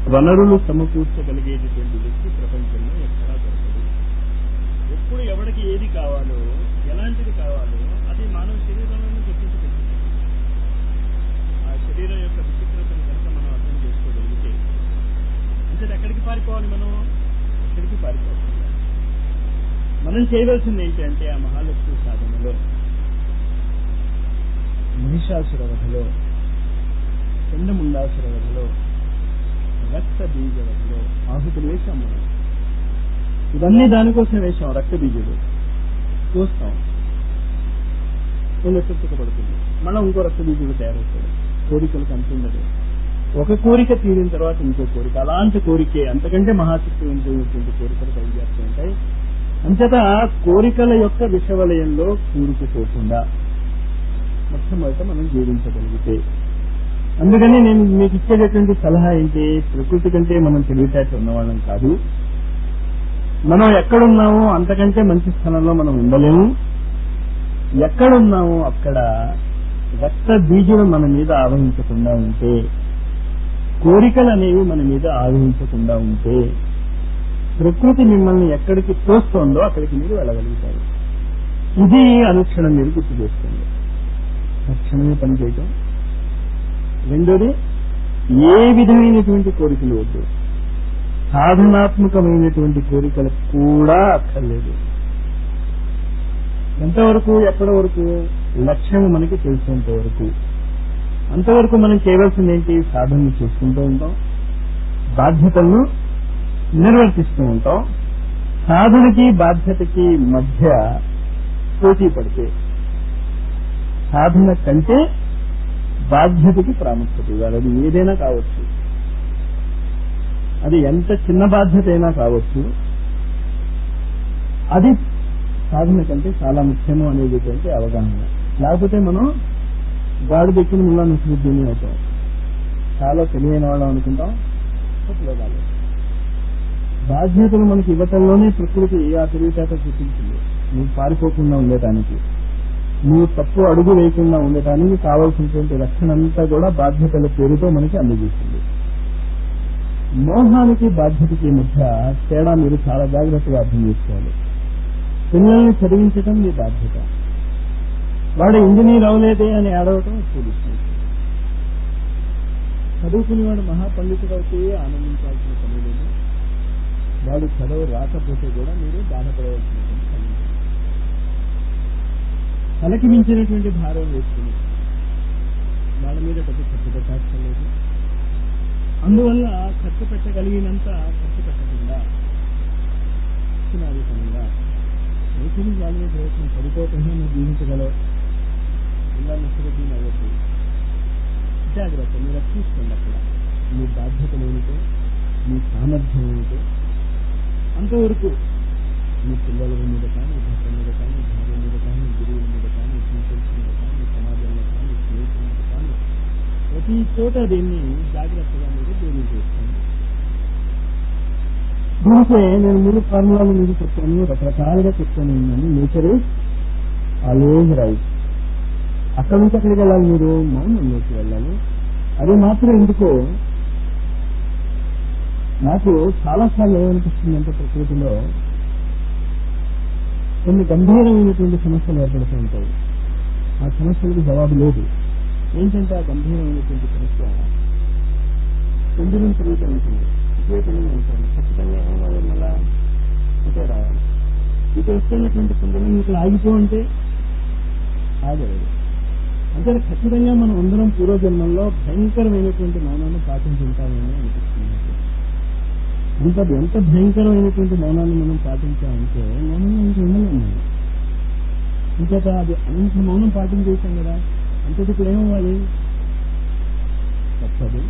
వనరులు సమకూర్చగలిగేటటువంటి వ్యక్తి ప్రపంచంలో ఎక్కడా దొరకదు ఎప్పుడు ఎవరికి ఏది కావాలో ఎలాంటిది కావాలో అది మానవ శరీరంలోనే తెప్పించగలుగుతుంది ఆ శరీరం యొక్క విచిత్రతను కనుక మనం అర్థం చేసుకోగలిగితే అంటే ఎక్కడికి పారిపోవాలి మనం ఎక్కడికి పారిపోవాలి మనం చేయవలసింది ఏంటి అంటే ఆ మహాలక్ష్మి సాధనలో మహిషాసుర వధలో చండముండాసుర వధలో రక్త బీజ వధలో ఆహుతులు వేశాం మనం ఇవన్నీ దానికోసం వేశాం రక్త బీజుడు చూస్తాం పునఃసృష్టికపడుతుంది మనం ఇంకో రక్త బీజుడు తయారవుతాడు కోరికలకు అంతుండదు ఒక కోరిక తీరిన తర్వాత ఇంకో కోరిక అలాంటి కోరికే అంతకంటే మహాశక్తివంతమైనటువంటి కోరికలు కలిగేస్తూ ఉంటాయి అంతటా కోరికల యొక్క విషవలయంలో కూరుకుపోకుండా మొట్టమొదట మనం జీవించగలిగితే అందుకని నేను మీకు ఇచ్చేటటువంటి సలహా ఏంటి ప్రకృతి కంటే మనం తెలివితేటలు ఉన్నవాళ్ళం కాదు మనం ఎక్కడున్నామో అంతకంటే మంచి స్థలంలో మనం ఉండలేము ఎక్కడున్నామో అక్కడ రక్త బీజులు మన మీద ఆవహించకుండా ఉంటే కోరికలు అనేవి మన మీద ఆవహించకుండా ఉంటే ప్రకృతి మిమ్మల్ని ఎక్కడికి తోస్తోందో అక్కడికి మీరు వెళ్ళగలుగుతారు ఇది అనుక్షణం మీరు గుర్తు చేసుకోండి తక్షణమే పనిచేయటం రెండోది ఏ విధమైనటువంటి కోరికలు వద్దు సాధనాత్మకమైనటువంటి కోరికలు కూడా అక్కర్లేదు ఎంతవరకు ఎప్పటి వరకు లక్ష్యం మనకి తెలిసేంత వరకు అంతవరకు మనం చేయవలసింది ఏంటి సాధన చేసుకుంటూ ఉంటాం బాధ్యతలను నిర్వర్తిస్తూ ఉంటాం సాధనకి బాధ్యతకి మధ్య పోటీ పడితే సాధన కంటే బాధ్యతకి ప్రాముఖ్యత ఇవ్వాలి అది ఏదైనా కావచ్చు అది ఎంత చిన్న బాధ్యత అయినా కావచ్చు అది సాధన కంటే చాలా ముఖ్యము అనేటటువంటి అవగాహన లేకపోతే మనం గాడి దక్కిన ముళ్ళ నిశ్చిద్దని అవుతాం చాలా తెలియని వాళ్ళం అనుకుంటాం తప్పులో కాలేదు బాధ్యతలు మనకి ఇవ్వటంలోనే ప్రకృతి ఆ తెలివితేట చూపించింది నువ్వు పారిపోకుండా ఉండటానికి నువ్వు తప్పు అడుగు వేయకుండా ఉండటానికి కావాల్సినటువంటి రక్షణ అంతా కూడా బాధ్యతల పేరుతో మనకి అందజేస్తుంది మోహానికి బాధ్యతకి మధ్య తేడా మీరు చాలా జాగ్రత్తగా అర్థం చేసుకోవాలి పిల్లల్ని చదివించటం మీ బాధ్యత వాడు ఇంజనీర్ అవలేదే అని ఏడవటం చూపిస్తుంది చదువుకునేవాడు మహాపండితుడు అయితే ఆనందించాల్సిన పని లేదు వాడు చదువు రాకపోతే కూడా మీరు బాధపడవలసినటువంటి పని లేదు. తలకి మించినటువంటి భారం వేసుకుని వాళ్ళ మీద డబ్బు ఖర్చు పెట్టాల్సిన లేదు అందువల్ల ఖర్చు పెట్టగలిగినంత ఖర్చు పెట్టకుండా ఇచ్చినాధికంగా రైతులు వాళ్ళ ప్రయత్నం సరిపోకుండా నువ్వు జీవించగలవు ఇలా నష్టపోతుంది అవ్వచ్చు జాగ్రత్త మీరు అది చూసుకోండి అక్కడ మీ బాధ్యతలు ఏమిటో మీ సామర్థ్యం ఏమిటో అంతవరకు మీ పిల్లల మీద కానీ భర్త మీద కానీ భార్య మీద కానీ గురువుల మీద కానీ టీచర్స్ మీద కానీ సమాజంలో కానీ స్నేహితుల మీద కానీ ప్రతి చోట దీన్ని జాగ్రత్తగా మీరు డీలింగ్ చేసుకోండి దీనికే నేను మూడు ఫార్ములాలు మీకు చెప్తాను రకరకాలుగా చెప్తాను ఉన్నాను నేచర్ ఇస్ ఆల్వేజ్ రైట్ అక్కడి నుంచి అక్కడికి వెళ్ళాలి మీరు మౌనంలోకి వెళ్ళాలి అది మాత్రం ఎందుకో నాకు చాలాసార్లు ఏమనిపిస్తుందంటే ప్రకృతిలో కొన్ని గంభీరమైనటువంటి సమస్యలు ఏర్పడుతూ ఉంటాయి ఆ సమస్యలకు జవాబు లేదు ఏంటంటే ఆ గంభీరమైనటువంటి సమస్య పెండులం తిరుగుతూ ఉంటుంది ఇదే పెండులం ఉంటుంది ఖచ్చితంగా ఏమవ్వాలి మళ్ళా ఇటే రావాలి ఇటు వస్తున్నటువంటి పెండులం ఇక్కడ ఆగిపో అంటే ఆగలేదు అంటే ఖచ్చితంగా మనం అందరం పూర్వజన్మంలో భయంకరమైనటువంటి మౌనాన్ని పాటించుంటామని అనిపిస్తుంది నాకు. ఇంత ఎంత భయంకరమైనటువంటి మౌనాన్ని మనం పాటించామంటే మౌనంగా ఇంక ఉండలేము మనం ఇంకేత అది అంత మౌనం పాటించేసాం కదా అంటే ఇప్పుడు ఏమవ్వాలి తప్పదు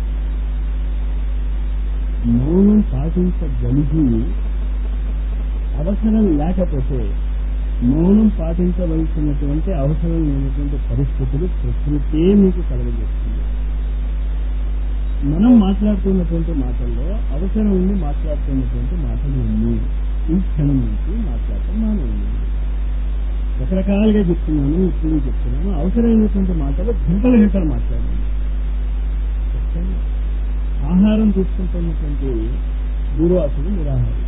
మౌనం పాటించగలిగి అవసరం లేకపోతే మౌనం పాటించవలసినటువంటి అవసరం లేనటువంటి పరిస్థితులు ప్రకృతే మీకు కలగజేస్తుంది మనం మాట్లాడుతున్నటువంటి మాటల్లో అవసరం ఉండి మాట్లాడుతున్నటువంటి మాటలు ఉన్నాయి ఈ క్షణం నుంచి మాట్లాడటం మానేయండి రకరకాలుగా చెప్తున్నాను ఇప్పుడు చెప్తున్నాను అవసరమైనటువంటి మాటలు గంటల గంటలు మాట్లాడండి చెప్తాను. ఆహార ఆహారం తీసుకుంటున్నటువంటి దూర్వాసుడు నిరాహారి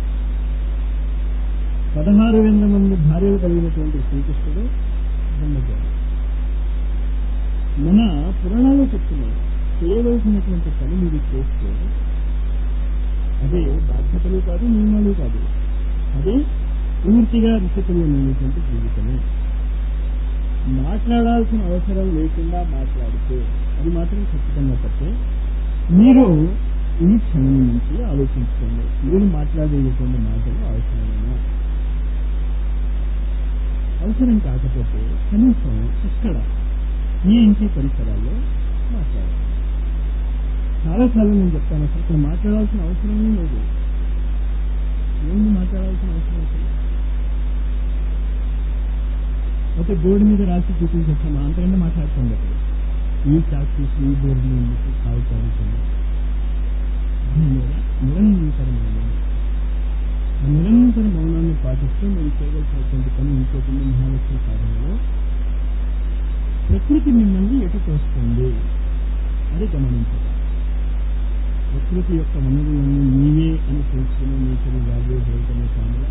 పదహారు వేల మంది భార్యలు కలిగినటువంటి శ్రీకృష్ణుడు బ్రహ్మచారి మన పురాణాలు చెప్తున్నాయి చేయవలసినటువంటి పని మీరు చేస్తే అదే బాధ్యతలు కాదు నియమాలు కాదు అదే పూర్తిగా ఋషితుల్యమైనటువంటి జీవితమే మాట్లాడాల్సిన అవసరం లేకుండా మాట్లాడితే అది మాత్రం ఖచ్చితంగా తప్పే మీరు ఈ క్షణం నుంచి ఆలోచించుకోండి మీరు మాట్లాడేటువంటి మాటలు అవసరమేనా అవసరం కాకపోతే కనీసం ఇక్కడ మీ ఇంటి పరిసరాల్లో మాట్లాడాలి చాలాసార్లు నేను చెప్తాను అసలు ఇక్కడ మాట్లాడాల్సిన అవసరమే లేదు ఏంటి మాట్లాడాల్సిన అవసరం అసలు అయితే బోర్డు మీద రాసి చూపించేస్తాను అంతకంటే మాట్లాడుతుంది అక్కడ ఈ చాక్సీస్ ఈ బోర్డు ఎందుకు కాగితాలు దీని మీద నిరంతర మౌనం ఆ నిరంతర మౌనాన్ని పాటిస్తూ మీరు చేయవలసినటువంటి పని ఇంకోటి మహాలక్ష్మి సాధనలో ప్రకృతి మిమ్మల్ని ఎటు తోస్తుంది అది గమనించాలి ప్రకృతి యొక్క వనరులన్నీ నీవే అని తెలుసుకుని నీటిని రాజే జరుగుతున్న స్వామిగా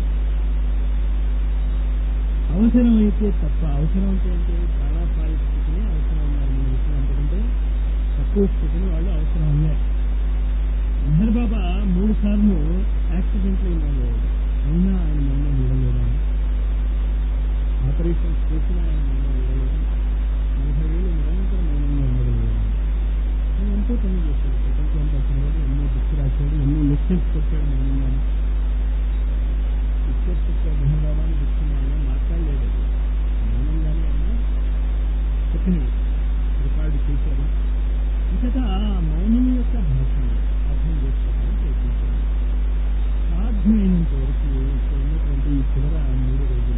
అవసరమైతే తప్ప అవసరం అంటే ఏంటి ప్రాణాపాయ స్థితిని అవసరం అన్నారు మన విషయం అంతకంటే తక్కువ స్థితిని వాళ్ళు అవసరం అన్నారు మెహర్ బాబా మూడు సార్లు యాక్సిడెంట్లో ఇన్వాల్వ్ అయ్యాడు అయినా ఆయన మౌనం వీడలేదా ఆపరేషన్ చేసిన ఆయన మౌనం వీడలేదా నలభై వేలు నిరంతరం మౌనంగా ఉండగలిగాడు ఆయన ఎంతో పని చేశాడు ప్రపంచం అంతా చదివాడు ఎన్నో బుక్స్ రాశాడు ఎన్నో లెక్చర్స్ పెట్టాడు మౌనంగా లెక్చర్స్ పెట్టాడు మెహర్ బాబా అని బుక్స్ ఆయన మాట్లాడలేదు అది. మౌనంగానే ఆయన చెప్పినవి రికార్డు చేశారు ఇంకట ఆ మౌనం యొక్క భాషను అర్థం చేసుకోవడానికి ప్రయత్నించారు సాధ్యమైనంత వరకు ఇక్కడ ఉన్నటువంటి ఈ చివర మూడు రోజుల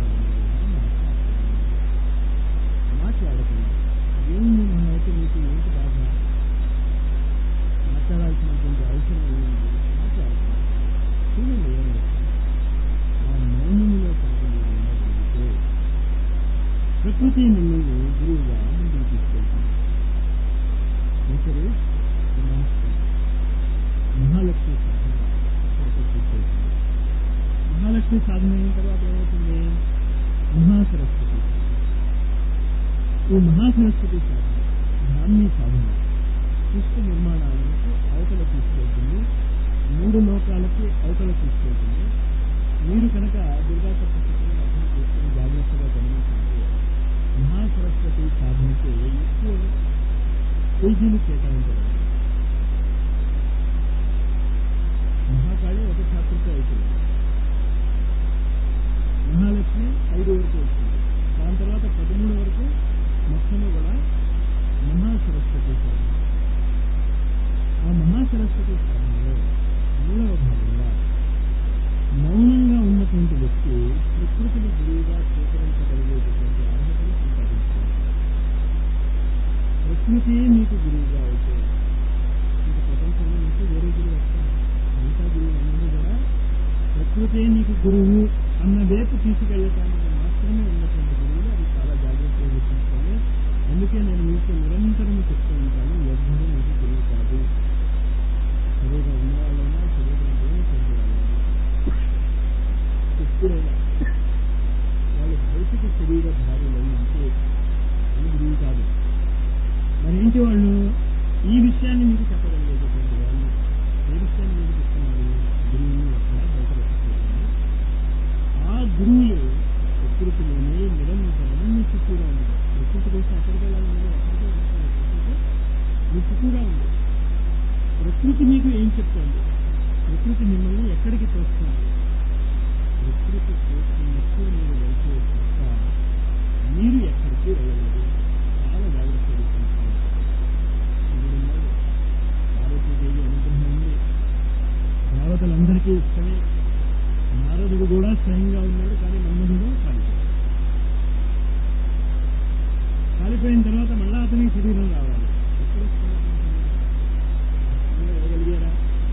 మాట్లాడకుండా ఏమి మన అయితే మీకు ఏంటి బాధ మాట్లాడాల్సినటువంటి అవసరం ఏమిటి మాట్లాడకుండా చూడండి ఏమవుతుంది ఆ మౌనంలో కనుక మీరు ఉండగలిగితే ప్రకృతి మిమ్మల్ని గురువుగా ముందుకు తీసుకెళ్తుంది ఒకరు బ్రహ్మాస్త్రం మహాలక్ష్మి సాధన ఇక్కడితో పూర్తవుతుంది మహాలక్ష్మి సాధన అయిన తర్వాత ఏమవుతుంది మహాసరస్వతి సాధన ఈ మహాసరస్వతి సాధన బ్రాహ్మీ సాధన సృష్టి నిర్మాణానికి అవతల తీసుకెళ్తుంది మూడు లోకాలకి అవతల తీసుకెళ్తుంది మీరు కనుక దుర్గా సప్తశతిని అర్థం చేసుకుని జాగ్రత్తగా గమనించండి మహాసరస్వతి సాధనకి ఎక్కువ పేజీలు కేటాయించడం మహాకాళి ఒక చాప్టర్తో అవుతుంది మహాలక్ష్మి ఐదు వరకు వస్తుంది దాని తర్వాత పదమూడు వరకు మొత్తము కూడా మహాసరస్వతి సాధన ఆ మహాసరస్వతి సాధనలో మూడవ భాగంగా మౌనంగా ఉన్నటువంటి వ్యక్తి ప్రకృతిని గురువుగా స్వీకరించగలిగేటటువంటి అర్హతను సంపాదించాలి ప్రకృతి మీకు గురువుగా అయితే మీకు ప్రపంచంలో మీకు వేరే గురువు వస్తారు మిగతా గురువు అందరూ కూడా ప్రకృతే నీకు గురువు అన్న వైపు తీసుకెళ్ళటానికి మాత్రమే ఉన్నటువంటి గురువులు అది చాలా జాగ్రత్తగా గుర్తుంచుకోండి అందుకే నేను మీకు నిరంతరం చెప్తూ ఉంటాను ఎవ్వరూ మీకు గురువు కాదు శరీరం ఉన్నవాళ్ళైనా శరీరం లేని వాళ్ళైనా ఎప్పుడైనా వాళ్ళు భౌతిక శరీరధారులై ఉంటే అది గురువు కాదు మరి ఏంటి వాళ్ళు ఈ విషయాన్ని మీకు చెప్పగలిగేటటువంటి వాళ్ళు ఏ విషయాన్ని మీకు చెప్తున్నారు గురువుని ఎక్కడ బయట పెట్టలేదు ఆ గురువులు ప్రకృతిలోనే నిరంతరం మీ చుట్టూరా ఉంది ప్రకృతి కోసం ఎక్కడికి వెళ్ళాలి మీరు ఎక్కడికి వెళ్ళాలి ప్రకృతి మీ చుట్టూరా ఉంది ప్రకృతి మీకు ఏం చెప్తోంది ప్రకృతి మిమ్మల్ని ఎక్కడికి తోస్తుంది ప్రకృతి చేస్తున్నట్టు మీరు వెళ్తే తప్ప మీరు ఎక్కడికి వెళ్ళలేదు చాలా జాగ్రత్తగా గుర్తుంచుకోండి శివుడున్నాడు పార్వతీదేవి అనుగ్రహం ఉంది దేవతలందరికీ ఇష్టమే నారదుడు కూడా స్వయంగా ఉన్నాడు కానీ మన్మధుడు కాలిపోయాడు కాలిపోయిన తర్వాత మళ్ళా అతని శరీరం రావాలి ఎక్కడ వస్తున్నారు ఇవ్వగలిగారా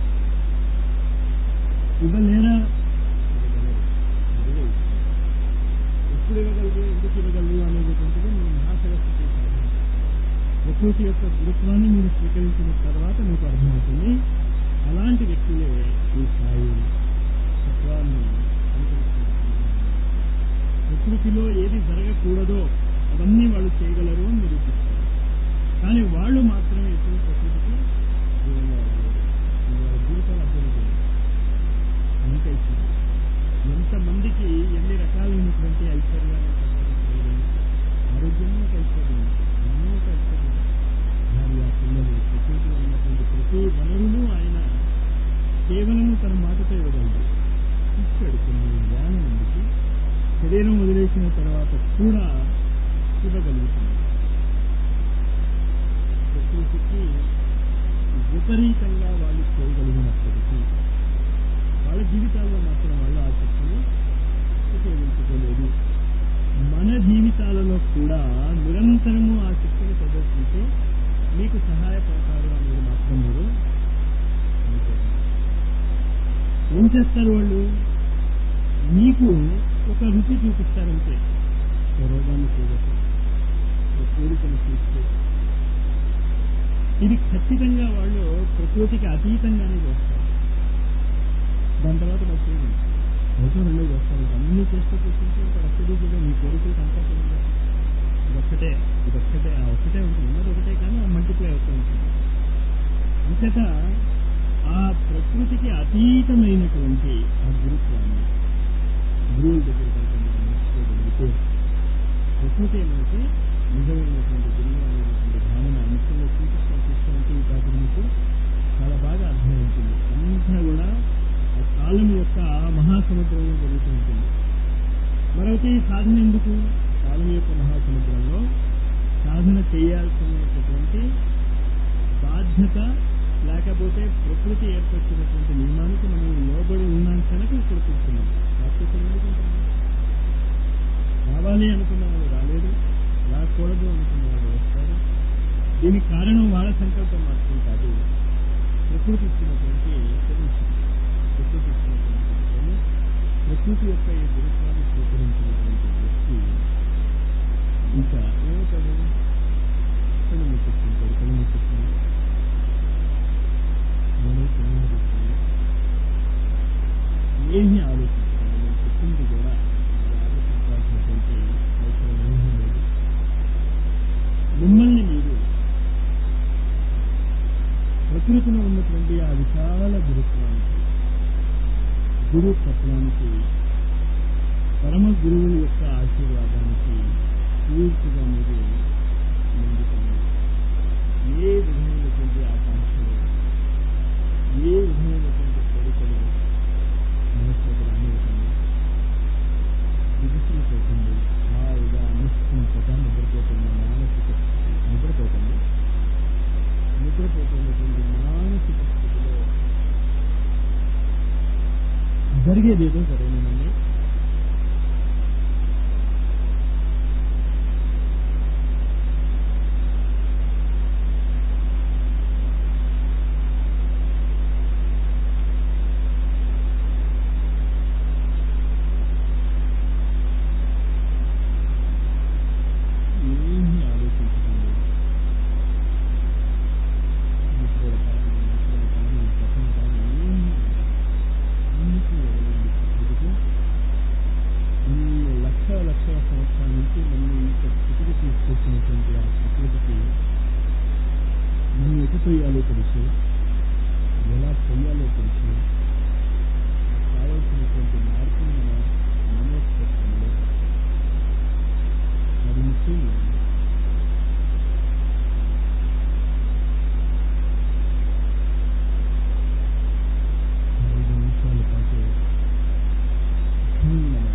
ఇవ్వలేరా ఇవ్వగలరు. ఇవ్వగలరు. ఎప్పుడు ఇవ్వగలరు ఎందుకు ఇవ్వగలరు అనేటటువంటిది మీ మహాసరస్వతి సాధన ప్రకృతి యొక్క గురుత్వాన్ని మీరు స్వీకరించిన తర్వాత మీ మీకు అర్థమవుతుంది అలాంటి వ్యక్తులే ఈ సాయి తత్వాన్ని అనుసరిస్తున్నారు ప్రకృతిలో ఏది జరగకూడదో అవన్నీ వాళ్ళు చేయగలరు అని నిరూపిస్తారు కానీ వాళ్ళు మాత్రమే ఎప్పుడు ప్రకృతికి దూరంగా ఉండరు. వాళ్ళ జీవితాలు అర్థం చేయాలి ఎంత ఇచ్చింది ఎంతమందికి ఎన్ని రకాలైనటువంటి ఐశ్వర్యాలను సంపాదించలేదు ఆరోగ్యము ఒక ఐశ్వర్యం ధనము ఒక ఐశ్వర్యం భార్య పిల్లలు ప్రకృతిలో ఉన్నటువంటి ప్రతి వనరులు ఆయన కేవలము తన మాటతో ఇవ్వగలడు ఇచ్చాడు కొన్ని వేల మందికి శరీరం వదిలేసిన తర్వాత కూడా ఇవ్వగలుగుతుంది ప్రకృతికి విపరీతంగా వాళ్ళు చేయగలిగినప్పటికీ వాళ్ళ జీవితాల్లో మాత్రం వాళ్ళు ఆ శక్తిని ఉపయోగించుకోలేదు మన జీవితాలలో కూడా నిరంతరము ఆ శక్తిని ప్రదర్శించి మీకు సహాయపడతారు అనేది మాత్రం మీరు అనుకోకండి. ఏం చేస్తారు వాళ్ళు మీకు ఒక రుచి చూపిస్తారంటే ఒక రోగాన్ని చూడటం ఒక కోరికను చూస్తే ఇది ఖచ్చితంగా వాళ్ళు ప్రకృతికి అతీతంగానే చేస్తారు దాని తర్వాత వాళ్ళు చేయరు ఒకటో రెండో చేస్తారు అన్ని చేస్తూ కూర్చుంటే ఇంకా రక్తదీపిలో మీ కోరికలు కనపడుతుంది ఇదొక్కటే ఇదొక్కటే ఆ ఒక్కటే ఉంటుంది ఉన్నది ఒకటే కానీ ఆ మల్టిప్లై అవుతూ ఉంటుంది అంతేత ఆ ప్రకృతికి అతీతమైనటువంటి ఆ గురుత్వాన్ని గురువుల దగ్గర కనుక మనం నేర్చుకోగలిగితే ప్రకృతి మనకి నిజమైనటువంటి గురువు అనేటువంటి భావన ముఖ్యంగా శ్రీకృష్ణ చూస్తుంటే ఈ పాత్ర మీకు చాలా బాగా అర్థమవుతుంది అంతా కూడా ఆ కాలం యొక్క మహాసముద్రంలో జరుగుతూ ఉంటుంది మరొకటి ఈ సాధన ఎందుకు కాలం యొక్క మహాసముద్రంలో సాధన చేయాల్సినటువంటి బాధ్యత లేకపోతే ప్రకృతి ఏర్పరిచినటువంటి నియమానికి మనం లోబడి ఉన్నాం కనుక ఇక్కడ కూర్చున్నాం లేకపోతే ఎందుకుంటాం రావాలి అనుకున్న వాళ్ళు రాలేదు రాకూడదు అనుకున్న వాళ్ళు వస్తారు దీనికి కారణం వాళ్ళ సంకల్పం మాత్రం కాదు ప్రకృతి ఇచ్చినటువంటి సొల్యూషన్ ప్రకృతి ఇచ్చినటువంటి సొల్యూషన్ ప్రకృతి యొక్క ఈ గురుత్వాన్ని స్వీకరించినటువంటి వ్యక్తి ఇంకా ఏమవుతాడు కళ్ళు ముట్టిస్తుంటాడు కళ్ళు ముట్టిస్తుంది నేను పునరుద్ధరిస్తాను ఏమీ ఆలోచించాను నేను చెప్పింది కూడా మీరు ఆలోచించాల్సినటువంటి అవసరం ఏమీ లేదు మిమ్మల్ని మీరు ప్రకృతిలో ఉన్నటువంటి ఆ విశాల గురుత్వానికి గురు తత్వానికి పరమ గురువుల యొక్క ఆశీర్వాదానికి పూర్తిగా మీరు ముందుకండి ఏ విధమైనటువంటి ఆకాంక్షలు ఏ విధమైనటువంటి కోరికలు మనసులోకి రానివ్వకండి విధించకపోకండి హాయిగా నిశ్చింతగా నిద్రపోతున్న మానసిక స్థితి నిద్రపోకండి నిద్రపోతున్నటువంటి మానసిక స్థితిలో జరిగేదేదో జరగనివ్వండి ఏమీ ఆలోచించకండి నిద్ర కానీ నిద్ర కానీ పక్కన కానీ ఏమీ అన్నిటినీ వదలండి ప్రకృతికి ఇన్ని లక్షల లక్షల సంవత్సరాల నుంచి నన్ను ఇంత స్థితికి తీసుకొచ్చినటువంటి ఆ ప్రకృతికి నన్ను ఎటు తొయ్యాలో తెలుసు ఎలా పొయ్యాలో తెలుసు కావలసినటువంటి మార్పుని మన మనోస్పర్శంలో అది ముఖ్యం ఐదు నిమిషాల పాటు అఖండమైన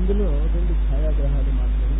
అందులో రెండు ఛాయాగ్రహాలు మాత్రమే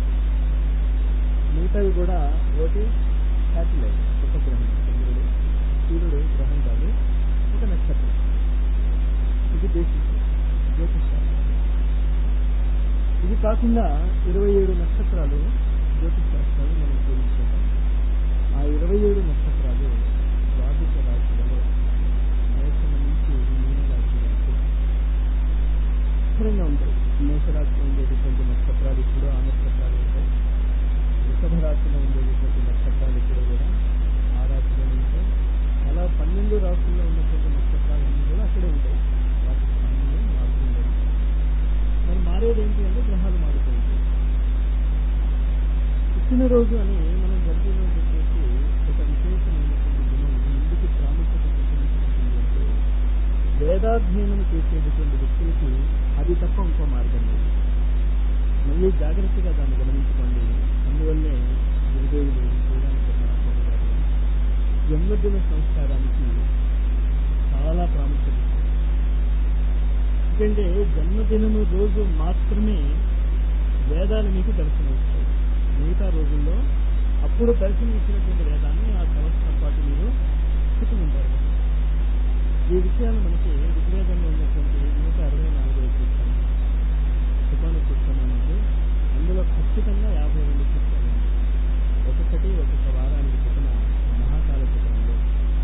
మిగతావి కూడా ఒకటి శాటిలైట్ ఉపగ్రహం చంద్రుడు సూర్యుడు గ్రహం కాదు ఒక నక్షత్రం ఇది బేసిక్ జ్యోతిషాస్త్రం ఇది కాకుండా ఇరవై ఏడు నక్షత్రాలు జ్యోతిషాస్త్రాలు మనం ఉపయోగించుకుంటాం ఆ ఇరవై ఏడు నక్షత్రాలు ద్వాదశ రాశులలో మేషం నుంచి మీనరాశి వరకు స్థిరంగా ఉంటాయి మేషరాశిలో ఉండేటటువంటి నక్షత్రాలు ఇప్పుడు ఆ నక్షత్రాలు ఉంటాయి వృషభ రాశిలో ఉండేటటువంటి నక్షత్రాలు ఇప్పుడు కూడా ఆ రాశిలోనే ఉంటాయి అలా పన్నెండు రాశుల్లో ఉన్నటువంటి నక్షత్రాలన్నీ కూడా అక్కడే ఉంటాయి వాటి స్థానంలో మారుతూ ఉండదు మరి మారేది ఏంటి అంటే గ్రహాలు మారుతూ ఉంటాయి పుట్టినరోజు అని మనం జరుపుకునేటటువంటి ఒక విశేషమైనటువంటి గుణం ఎందుకు ప్రాముఖ్యత సంతరించుకుంటుంది అంటే వేదాధ్యయనం చేసేటటువంటి వ్యక్తులకి అది తప్ప ఇంకో మార్గం లేదు మళ్ళీ జాగ్రత్తగా దాన్ని గమనించుకోండి అందువల్లే గురుదేవులు శ్రీరామ పద్మనాభం గారు జన్మదిన సంస్కారానికి చాలా ప్రాముఖ్యత ఇచ్చారు ఎందుకంటే జన్మదినము రోజు మాత్రమే వేదాలు మీకు దర్శనం ఇస్తాయి మిగతా రోజుల్లో అప్పుడు దర్శనం ఇచ్చినటువంటి వేదాన్ని ఆ సంవత్సరం పాటు మీరు చుట్టుకుంటారు ఈ విషయాలు మనకి ఋగ్వేదంలో ఉన్నటువంటి నూట అరవై నాలుగో సూత్రం సుపాన సూత్రంలో ఉంది అందులో ఖచ్చితంగా యాభై రెండు సూత్రాలు ఉన్నాయి ఒక్కొక్కటి ఒక్కొక్క వారానికి చెప్పిన మహాకాల చక్రంలో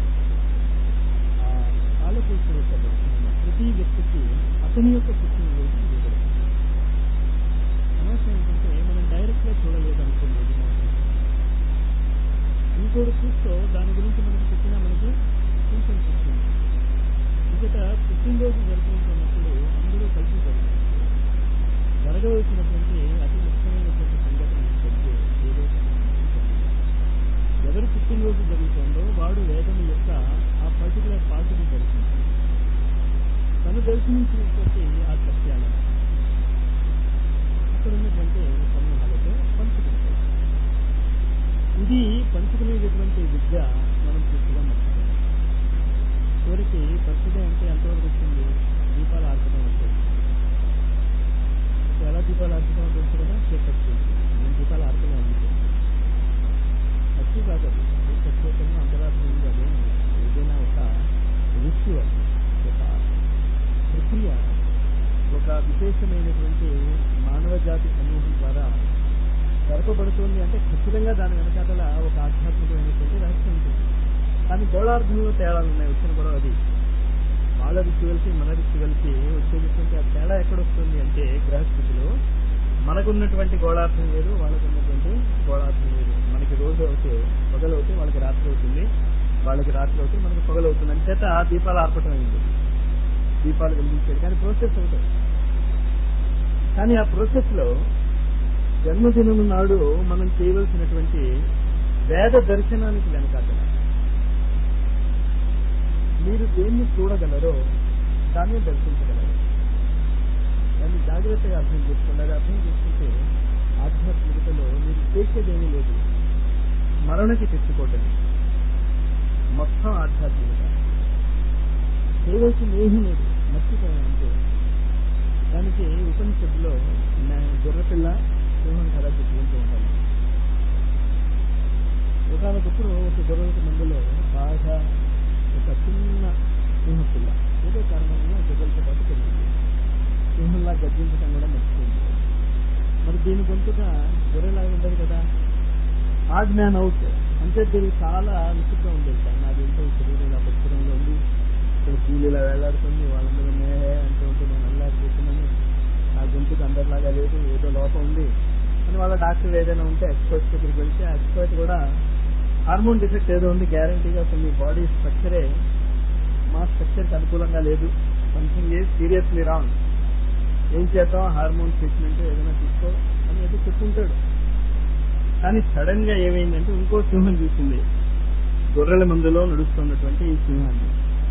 ఆ కాలపురుషుడు యొక్క దర్శనం ప్రతి వ్యక్తికి అతని యొక్క పుట్టినరోజు ఇవ్వబడుతుంది సమస్య ఏంటంటే మనం డైరెక్ట్ గా చూడలేదు అనుకోలేదు ఇంకోటి చూస్తూ దాని గురించి మనకి చెప్పినా మనకి సూచన వస్తుంది ఇంకట పుట్టినరోజు జరుపుకుంటున్నప్పుడు అందరూ కలిసి జరుగుతుంది జరగవలసినటువంటి అతి ముఖ్యమైనటువంటి సంఘటన ఏంటంటే ఏదైతే మనం అనుకుంటున్నామో ఎవరి పుట్టినరోజు జరుగుతుందో వాడు వేదం యొక్క ఆ పర్టికులర్ పార్టీని దర్శించాలి తను దర్శించినటువంటి ఆ సత్యాలను అక్కడ ఉన్నటువంటి సమూహాలతో పంచుకుంటాయి ఇది పంచుకునేటటువంటి విద్య మనం పూర్తిగా మర్చిపోయాం చివరికి బర్త్డే అంటే ఎంతవరకు వచ్చింది దీపాలు ఆర్పడం వరకు అంటే ఎలా దీపాలు ఆర్పడం తెలుసు కదా కేక్ కట్ చేసి నేను దీపాలు ఆర్పడం అందుకే ఖర్చు కాదు అది కేక్ కట్ చేయటంలో అంతరార్థం ఉంది అదే ఏదైనా ఒక రిచువల్ ఒక ప్రక్రియ ఒక విశేషమైనటువంటి మానవ జాతి సమూహం ద్వారా జరపబడుతుంది అంటే ఖచ్చితంగా దాని వెనకాతల ఒక ఆధ్యాత్మికమైనటువంటి రహస్యం ఉంటుంది కానీ గోళార్థంలో తేడాలు ఉన్నాయి వచ్చిన కూడా అది వాళ్ళ రిచువల్కి మన రిచువల్కి వచ్చేటటువంటి ఆ తేడా ఎక్కడొస్తుంది అంటే గ్రహస్థితిలో మనకున్నటువంటి గోళార్థం లేదు వాళ్ళకున్నటువంటి గోళార్థం లేదు మనకి రోజు అవుతే పగలవుతే వాళ్ళకి రాత్రి అవుతుంది వాళ్ళకి రాత్రి అవుతే మనకి పగలవుతుంది అంచేత ఆ దీపాలు ఆర్పటం అయింది దీపాలు వెలిగించేది కానీ ప్రాసెస్ అవుతాయి కానీ ఆ ప్రాసెస్ లో జన్మదినం నాడు మనం చేయవలసినటువంటి వేద దర్శనానికి వెనకాతల మీరు దేన్ని చూడగలరో దాన్ని దర్శించగలరు దాన్ని జాగ్రత్తగా అర్థం చేసుకోండి అది అర్థం చేసుకుంటే ఆధ్యాత్మికతలో మీరు చేసేదేమీ లేదు స్మరణకి తెచ్చుకోవటం మొత్తం ఆధ్యాత్మికత చేయవలసింది ఏమీ లేదు మర్చిపోయాం అంతే దానికి ఉపనిషత్తులో గొర్రెపిల్ల సింహం కథ చెప్పుకుంటూ ఉంటాను ఒకనొకప్పుడు ఒక గొర్రెల మందులో బాగా ఒక చిన్న సింహపిల్ల ఏదో కారణం వల్ల గొర్రెలతో పాటు పెరిగింది సింహంలా గర్జించడం కూడా మర్చిపోయింది మరి దీని గొంతుగా గొర్రెలాగా ఉండదు కదా ఆడ్ మ్యాన్ అవుట్ అంటే దీనికి చాలా నిశ్చితంగా ఉండేది సార్ నాది ఏంటో ఈ శరీరం ఇలా పరిసరంలో ఉంది ఇక్కడ జీలు ఇలా వేలాడుతుంది వాళ్ళందరూ మేహే అంటూ ఉంటే నేను అల్లాడిపోతున్నాను నా గొంతుకు అందరిలాగా లేదు ఏదో లోపం ఉంది అని వాళ్ళ డాక్టర్ ఏదైనా ఉంటే ఎక్స్పర్ట్స్ దగ్గరికి వెళ్తే ఆ ఎక్స్పర్ట్ కూడా హార్మోన్ డిఫెక్ట్ ఏదో ఉంది గ్యారంటీగా అసలు మీ బాడీ స్ట్రక్చరే మా స్ట్రక్చర్కి అనుకూలంగా లేదు సంథింగ్ ఈజ్ సీరియస్లీ రాంగ్ ఏం చేద్దాం హార్మోన్ ట్రీట్మెంట్ ఏదైనా తీసుకో అని ఏదో చెప్పుకుంటాడు కానీ సడన్ గా ఏమైందంటే ఇంకో సింహం చూసింది గొర్రెల మందులో నడుస్తున్నటువంటి ఈ సింహాన్ని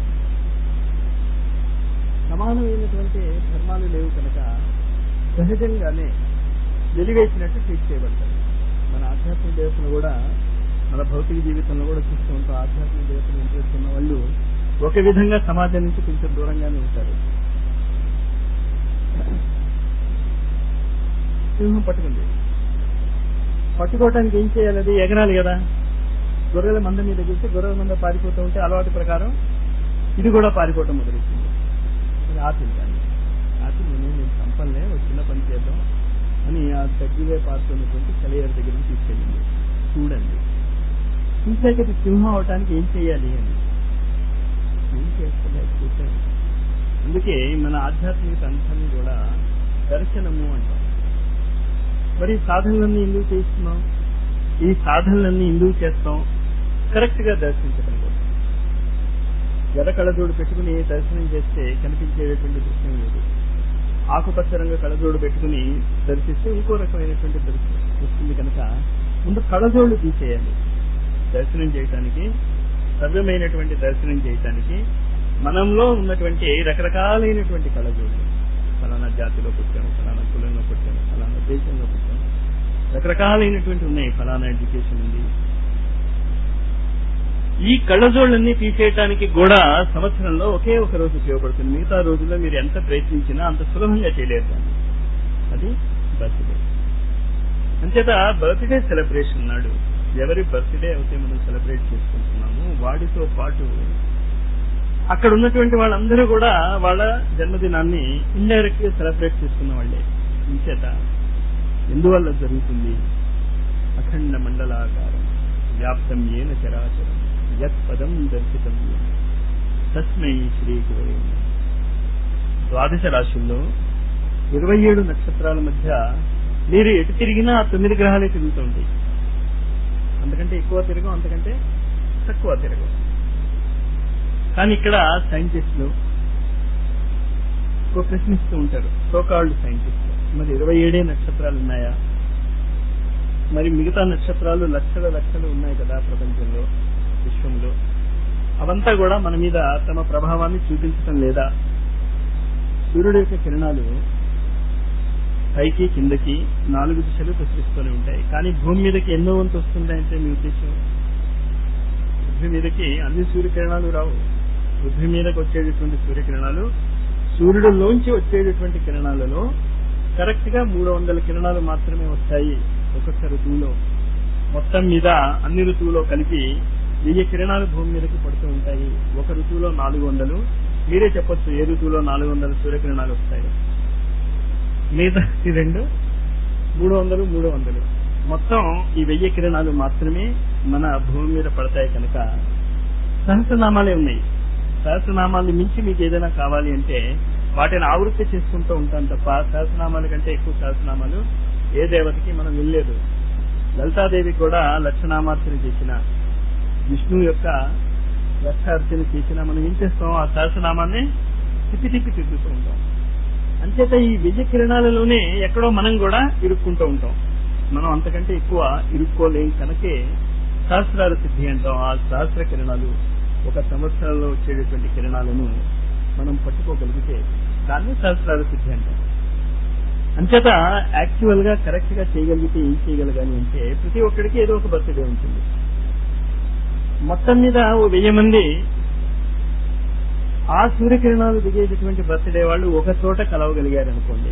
సమానమైనటువంటి ధర్మాలు లేవు కనుక సహజంగానే వెలివేసినట్టు ట్రీట్ చేయబడతారు మన ఆధ్యాత్మిక దేవతలు కూడా మన భౌతిక జీవితంలో కూడా చూస్తూ ఉంటాం ఆధ్యాత్మిక దేవతలు ఇంట్రెస్ట్ ఉన్న వాళ్ళు ఒక విధంగా సమాజం నుంచి కొంచెం దూరంగానే ఉంటారు సింహం పట్టుకుంది పట్టుకోవటానికి ఏం చేయాలి అది ఎగరాలి కదా గొర్రెల మంద మీద చూస్తే గొర్రెల మంద పారిపోతూ ఉంటే అలవాటు ప్రకారం ఇది కూడా పారిపోవటం మొదలెట్టింది అది ఆపింది దాన్ని ఆపి నేను నేను చంపలే ఒక చిన్న పని చేద్దాం అని ఆ దగ్గరగా పారుతున్నటువంటి సెలయర్ దగ్గరికి తీసుకెళ్ళింది చూడండి చూసాక ఇది సింహం అవటానికి ఏం చేయాలి అని ఏం చేస్తుంది చూసాను అందుకే మన ఆధ్యాత్మిక అంశాన్ని కూడా దర్శనము అంటాం మరి ఈ సాధనలన్నీ ఎందుకు చేస్తున్నాం ఈ సాధనలన్నీ ఎందుకు చేస్తాం కరెక్ట్ గా దర్శించడం కోసం ఎర్ర కళ్ళజోడు పెట్టుకుని దర్శనం చేస్తే కనిపించేటటువంటి దృశ్యం లేదు ఆకుపచ్చ రంగు కళ్ళజోడు పెట్టుకుని దర్శిస్తే ఇంకో రకమైనటువంటి దర్శనం వస్తుంది కనుక ముందు కళ్ళజోడు తీసేయాలి దర్శనం చేయటానికి సవ్యమైనటువంటి దర్శనం చేయటానికి మనంలో ఉన్నటువంటి రకరకాలైనటువంటి కళజోడు ఫలానా జాతిలో పుట్టాము ఫలానా కులంలో పుట్టాము ఫలానా దేశంలో పుట్టాము రకరకాలైనటువంటి ఉన్నాయి ఫలానా ఎడ్యుకేషన్ ఉంది ఈ కళ్ళజోళ్ళన్నీ తీసేయటానికి కూడా సంవత్సరంలో ఒకే ఒక రోజు ఉపయోగపడుతుంది మిగతా రోజుల్లో మీరు ఎంత ప్రయత్నించినా అంత సులభంగా చేయలేరు దాన్ని అది బర్త్డే అంచేత బర్త్డే సెలబ్రేషన్ నాడు ఎవరి బర్త్డే అయితే మనం సెలబ్రేట్ చేసుకుంటున్నాము వాడితో పాటు అక్కడ ఉన్నటువంటి వాళ్ళందరూ కూడా వాళ్ళ జన్మదినాన్ని ఇండైరెక్ట్ గా సెలబ్రేట్ చేసుకున్న వాళ్ళే ఇంచేత ఎందువల్ల జరుగుతుంది అఖండ మండలాకారం వ్యాప్తం ఏన చరాచరం యత్ పదం దర్శితం తస్మై శ్రీ గురవే నమః. ద్వాదశ రాశుల్లో ఇరవై ఏడు నక్షత్రాల మధ్య మీరు ఎటు తిరిగినా ఆ తొమ్మిది గ్రహాలే తిరుగుతూ ఉంటాయి అంతకంటే ఎక్కువ తిరగం అంతకంటే తక్కువ తిరగం కానీ ఇక్కడ సైంటిస్టులు ఒక ప్రశ్నిస్తూ ఉంటారు సోకాల్డ్ సైంటిస్టులు మరి ఇరవై ఏడే నక్షత్రాలు ఉన్నాయా మరి మిగతా నక్షత్రాలు లక్షల లక్షలు ఉన్నాయి కదా ప్రపంచంలో విశ్వంలో అవంతా కూడా మన మీద తమ ప్రభావాన్ని చూపించటం లేదా సూర్యుడు యొక్క కిరణాలు పైకి కిందకి నాలుగు దిశలు ప్రసరిస్తూనే ఉంటాయి కానీ భూమి మీదకి ఎన్నో వంతు వస్తుందంటే మీ ఉద్దేశం పృథ్వీ మీదకి అన్ని సూర్యకిరణాలు రావు పృథ్వీ మీదకి వచ్చేటటువంటి సూర్యకిరణాలు సూర్యుడులోంచి వచ్చేటటువంటి కిరణాలలో కరెక్ట్ గా మూడు వందల కిరణాలు మాత్రమే వస్తాయి ఒక్కొక్క ఋతువులో మొత్తం మీద అన్ని ఋతువులో కలిపి వెయ్యి కిరణాలు భూమి మీదకి పడుతూ ఉంటాయి ఒక ఋతువులో నాలుగు వందలు మీరే చెప్పొచ్చు ఏ ఋతువులో నాలుగు వందల సూర్యకిరణాలు వస్తాయి మిగతా ఈ రెండు మూడు వందలు మూడు వందలు మొత్తం ఈ వెయ్యి కిరణాలు మాత్రమే మన భూమి మీద పడతాయి కనుక సహస్రనామాలే ఉన్నాయి సహస్రనామాలు మించి మీకు ఏదైనా కావాలి అంటే వాటిని ఆవృత్తి చేసుకుంటూ ఉంటాం తప్ప సహస్రనామాల కంటే ఎక్కువ సహస్రనామాలు ఏ దేవతకి మనం వెళ్ళలేదు లలితాదేవి కూడా లక్షనామార్చన చేసిన విష్ణువు యొక్క లక్షార్చన చేసిన మనం ఏం చేస్తాం ఆ సహస్రనామాన్ని తిప్పి తిప్పి తిరుగుతూ ఉంటాం అంచేత ఈ విజయ కిరణాలలోనే ఎక్కడో మనం కూడా ఇరుక్కుంటూ ఉంటాం మనం అంతకంటే ఎక్కువ ఇరుక్కోలేం కనుకే సహస్రాల సిద్ధి అంటాం ఆ సహస్ర కిరణాలు ఒక సంవత్సరంలో వచ్చేటటువంటి కిరణాలను మనం పట్టుకోగలిగితే దాన్ని సహస్రాల సిద్ధి అంటాం అంచేత యాక్చువల్ గా కరెక్ట్ గా చేయగలిగితే ఏం చేయగలగాలి అంటే ప్రతి ఒక్కడికి ఏదో ఒక బర్త్డే ఉంటుంది మొత్తం మీద ఓ వెయ్యి మంది ఆ సూర్యకిరణాలు దిగేటటువంటి బర్త్డే వాళ్ళు ఒక చోట కలవగలిగారు అనుకోండి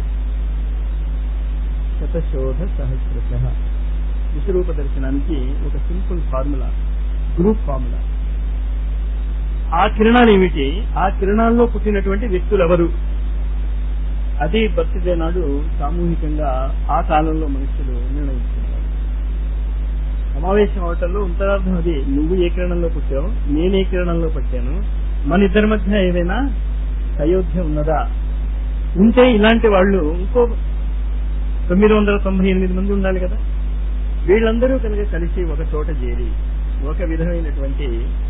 శతశోధ సహస్రశ విశ్వరూప దర్శనానికి ఒక సింపుల్ ఫార్ములా గ్రూప్ ఫార్ములా ఆ కిరణాలు ఏమిటి ఆ కిరణాల్లో పుట్టినటువంటి వ్యక్తులు ఎవరు అది బర్త్డే నాడు సామూహికంగా ఆ కాలంలో మనుషులు నిర్ణయించుకున్నారు సమావేశం అవటంలో ఉత్తరార్థం అది నువ్వు ఏ కిరణంలో పుట్టావు నేను ఏ కిరణంలో పట్టాను మన ఇద్దరి మధ్య ఏదైనా అయోధ్య ఉన్నదా ఉంటే ఇలాంటి వాళ్ళు ఇంకో తొమ్మిది వందల తొంభై ఎనిమిది మంది ఉండాలి కదా వీళ్ళందరూ కనుక కలిసి ఒక చోట చేరి ఒక విధమైనటువంటి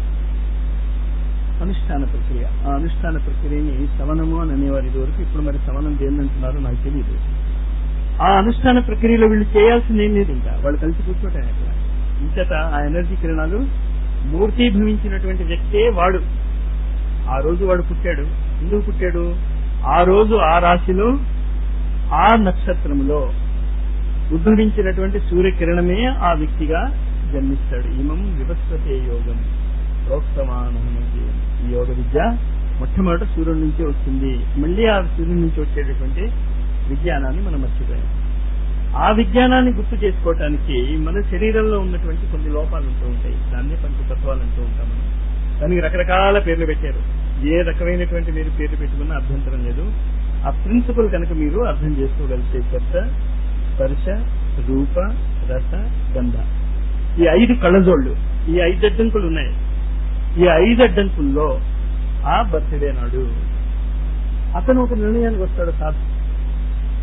అనుష్ఠాన ప్రక్రియ ఆ అనుష్ఠాన ప్రక్రియని సవనము అని అనేవారు ఇదివరకు ఇప్పుడు మరి సవనం దేన్నంటున్నారో నాకు తెలియదు ఆ అనుష్ఠాన ప్రక్రియలో వీళ్ళు చేయాల్సింది ఏం లేదు ఇంకా వాళ్ళు కలిసి కూర్చోటం అక్కడ ఇంచేత ఆ ఎనర్జీ కిరణాలు మూర్తీభవించినటువంటి వ్యక్తే వాడు ఆ రోజు వాడు పుట్టాడు ఎందుకు పుట్టాడు ఆ రోజు ఆ రాశిలో ఆ నక్షత్రములో ఉద్భవించినటువంటి సూర్యకిరణమే ఆ వ్యక్తిగా జన్మిస్తాడు ఇమం వివస్వతే యోగం ప్రోక్తమానహమతి ఈ యోగ విద్య మొట్టమొదట సూర్యుడి నుంచే వస్తుంది మళ్ళీ ఆ సూర్యుడి నుంచి వచ్చేటటువంటి విజ్ఞానాన్ని మనం మర్చిపోయాం ఆ విజ్ఞానాన్ని గుర్తు చేసుకోవటానికి మన శరీరంలో ఉన్నటువంటి కొన్ని లోపాలు ఉంటూ ఉంటాయి దాన్ని పంచతత్వాలు అంటూ ఉంటాం మనం దానికి రకరకాల పేర్లు పెట్టారు ఏ రకమైనటువంటి మీరు పేర్లు పెట్టుకున్నా అభ్యంతరం లేదు ఆ ప్రిన్సిపల్ కనుక మీరు అర్థం చేసుకోగలిగితే శబ్ద స్పర్శ రూప రస గంధ ఈ ఐదు కళ్ళజోళ్ళు ఈ ఐదు అడ్డంకులు ఉన్నాయి ఈ ఐదు అడ్డంకుల్లో ఆ బర్త్డే నాడు అతను ఒక నిర్ణయానికి వస్తాడు సార్